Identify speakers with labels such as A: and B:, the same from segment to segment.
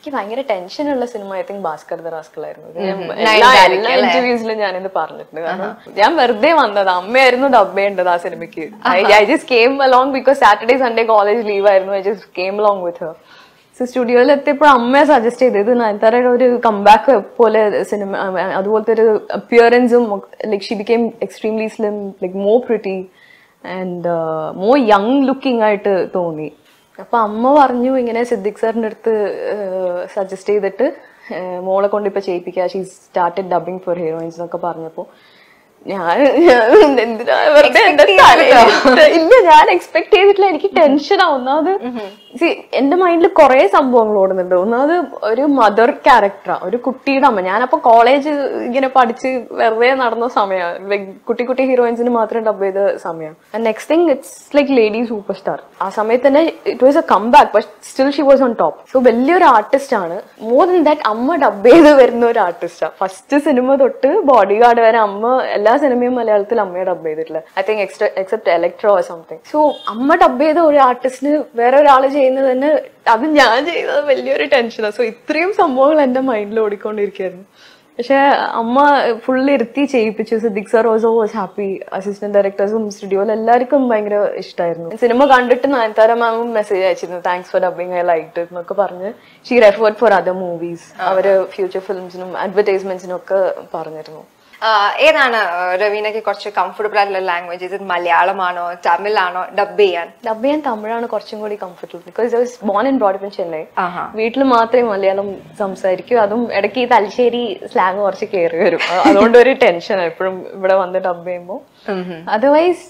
A: എനിക്ക് ഭയങ്കര ടെൻഷനുള്ള cinema I think Bhaskar the rascal ആയിരുന്നു ഇത് ഞാൻ
B: Nice
A: എല്ലാ
B: ആയിരിക്കും,
A: എല്ലാ
B: അല്ലേ?
A: ഇന്റർവ്യൂസിലും ഞാനിത് പറഞ്ഞിട്ടുണ്ട് കാരണം ഞാൻ വെറുതെ വന്നത് അമ്മയായിരുന്നു ഡബ് ചെയ്യേണ്ടത് ആ സിനിമയ്ക്ക് I just came along because Saturday Sunday college leave ആയിരുന്നു I just came along with her so സ്റ്റുഡിയോയിൽ എത്തിയപ്പോൾ അമ്മയെ സജസ്റ്റ് ചെയ്ത് ഇത് നയൻതാരയുടെ ഒരു കംബാക്ക് പോലെ സിനിമ അതുപോലത്തെ ഒരു അപ്പിയറൻസും like she became extremely slim like more pretty and more young looking ആയിട്ട് തോന്നി അപ്പൊ അമ്മ പറഞ്ഞു ഇങ്ങനെ സിദ്ദിഖ് സാറിന്റെ അടുത്ത് സജസ്റ്റ് ചെയ്തിട്ട് ഏഹ് മോളെ കൊണ്ട് ഇപ്പൊ ചെയ്യിപ്പിക്കുക she started dubbing for heroines എന്നൊക്കെ പറഞ്ഞപ്പോ ഞാൻ ഞാൻ എന്തിനാ വെറുതെ എന്റെ തലയിലിട്ട് ഇല്ല ഞാൻ എക്സ്പെക്ട് ചെയ്തിട്ടില്ല എനിക്ക് ടെൻഷൻ ആവും ഒന്നാമത് see, എന്റെ മൈൻഡിൽ കുറെ സംഭവങ്ങൾ ഓടുന്നുണ്ട് ഒന്നാമത് ഒരു മദർ ക്യാരക്ടറാ ഒരു കുട്ടിയുടെ അമ്മ ഞാനപ്പോ കോളേജ് ഇങ്ങനെ പഠിച്ച് വെറുതെ നടന്ന സമയമാണ് കുട്ടി കുട്ടി ഹീറോയിൻസിന് മാത്രം ഡബ് ചെയ്ത സമയം next thing it's like lady super star ആ സമയത്ത് തന്നെ it was a come back but still she was on top so വലിയൊരു ആർട്ടിസ്റ്റ് ആണ് മോർ ദൻ ദാറ്റ് അമ്മ ഡബ് ചെയ്ത് വരുന്ന ഒരു ആർട്ടിസ്റ്റാണ് ഫസ്റ്റ് സിനിമ തൊട്ട് ബോഡി ഗാർഡ് വരെ അമ്മ എല്ലാ സിനിമയും മലയാളത്തിൽ അമ്മയെ ഡബ് ചെയ്തിട്ടില്ല I think extra except electro something so അമ്മ ഡബ് ചെയ്ത ഒരു ആർട്ടിസ്റ്റിന് വേറെ ഒരാൾ ചെയ്യുന്നത് തന്നെ അത് ഞാൻ ചെയ്തത് വലിയൊരു ടെൻഷനാണ് സോ ഇത്രയും സംഭവങ്ങൾ എന്റെ മൈൻഡിൽ ഓടിക്കൊണ്ടിരിക്കുകയായിരുന്നു പക്ഷെ അമ്മ ഫുൾ ഇരുത്തി ചെയ്യിപ്പിച്ചു Siddique sir also was happy assistant ഡയറക്ടേഴ്സും സ്റ്റുഡിയോയിൽ എല്ലാവർക്കും ഭയങ്കര ഇഷ്ടമായിരുന്നു സിനിമ കണ്ടിട്ട് നയൻതാര മാമും മെസ്സേജ് അയച്ചിരുന്നു thanks for dubbing I like എന്നൊക്കെ പറഞ്ഞ് she referred for other movies അവര് ഫ്യൂച്ചർ ഫിലിംസിനും അഡ്വർടൈസ്മെന്റ്സിനും ഒക്കെ പറഞ്ഞിരുന്നു
B: ആ, ഏതാണ് ആ, രവീനയ്ക്ക് കുറച്ച് കംഫർട്ടബിൾ ആയിട്ടുള്ള ലാംഗ്വേജ് ഇത് മലയാളമാണോ തമിഴാണോ ഡബ് ചെയ്യാൻ
A: ഡബ് ചെയ്യാൻ തമിഴാണ് കുറച്ചും കൂടി comfortable because I was born and brought in Chennai
B: ആഹാ.
A: വീട്ടിൽ മാത്രമേ മലയാളം സംസാരിക്കൂ അതും ഇടയ്ക്ക് ഈ തലശ്ശേരി സ്ലാങ് കുറച്ച് കയറി വരും അ- അതുകൊണ്ട് ഒരു ടെൻഷൻ എപ്പോഴും ഇവിടെ വന്ന് ഡബ് ചെയ്യുമ്പോൾ അതർവൈസ്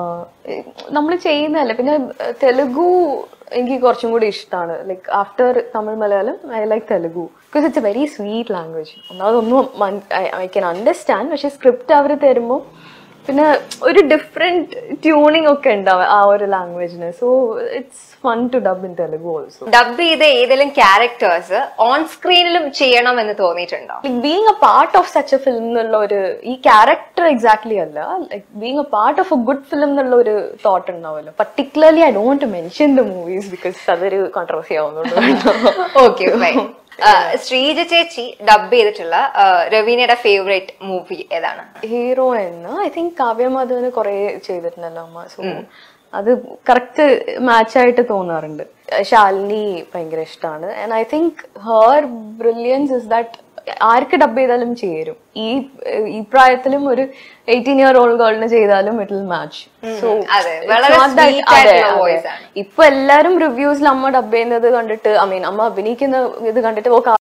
A: നമ്മൾ ചെയ്യുന്നതല്ല പിന്നെ uh, തെലുഗു എനിക്ക് കുറച്ചും കൂടി ഇഷ്ടമാണ് like after Tamil Malayalam I like Telugu because it's a very sweet language ഒന്നാമതൊന്നും ഐ ക്യാൻ അണ്ടർസ്റ്റാൻഡ് പക്ഷെ സ്ക്രിപ്റ്റ് അവർ തരുമ്പോൾ പിന്നെ ഒരു ഡിഫറെന്റ് ട്യൂണിങ് ഒക്കെ ഉണ്ടാവും ആ ഒരു ലാംഗ്വേജിന് so it's fun to dub in Telugu also
B: dub ചെയ്ത ഏതെങ്കിലും ക്യാരക്ടേഴ്സ് ഓൺ സ്ക്രീനിലും ചെയ്യണം എന്ന് തോന്നിയിട്ടുണ്ടോ
A: like being a part of such a film എന്നുള്ള ഒരു ഈ ക്യാരക്ടർ എക്സാക്ട്ലി അല്ല like being a part of A good film എന്നുള്ള ഒരു തോട്ട് ഉണ്ടാവുമല്ലോ particularly I don't mention the movies because അതൊരു കോൺട്രവേഴ്സി ആവുന്നുണ്ട്
B: ഓക്കെ ശ്രീജ ചേച്ചി ഡബ് ചെയ്തിട്ടുള്ള ആ, രവീനയുടെ ഫേവറേറ്റ് മൂവി ഏതാണ്
A: ഹീറോ എന്ന് ഐ തിങ്ക് കാവ്യ മാധവന് കുറെ ചെയ്തിട്ടുണ്ടല്ലോ അമ്മ സോ അത് കറക്റ്റ് മാച്ചായിട്ട് തോന്നാറുണ്ട് ശാലിനി ഭയങ്കര ഇഷ്ടമാണ് and I think her brilliance is that ആർക്ക് ഡബ് ചെയ്താലും ചേരും ഈ ഈ പ്രായത്തിലും ഒരു എയ്റ്റീൻ ഇയർ ഓൾഡ് ഗേളിന് ചെയ്താലും ഇറ്റ് വിൽ മാച്ച് സോ
B: അതെ, വളരെ sweet ആയിട്ടുള്ള voice ആണ്.
A: ഇപ്പൊ എല്ലാരും റിവ്യൂസിൽ അമ്മ ഡബ് ചെയ്യുന്നത് കണ്ടിട്ട് ഐ മീൻ അമ്മ അഭിനയിക്കുന്ന ഇത് കണ്ടിട്ട് ഓ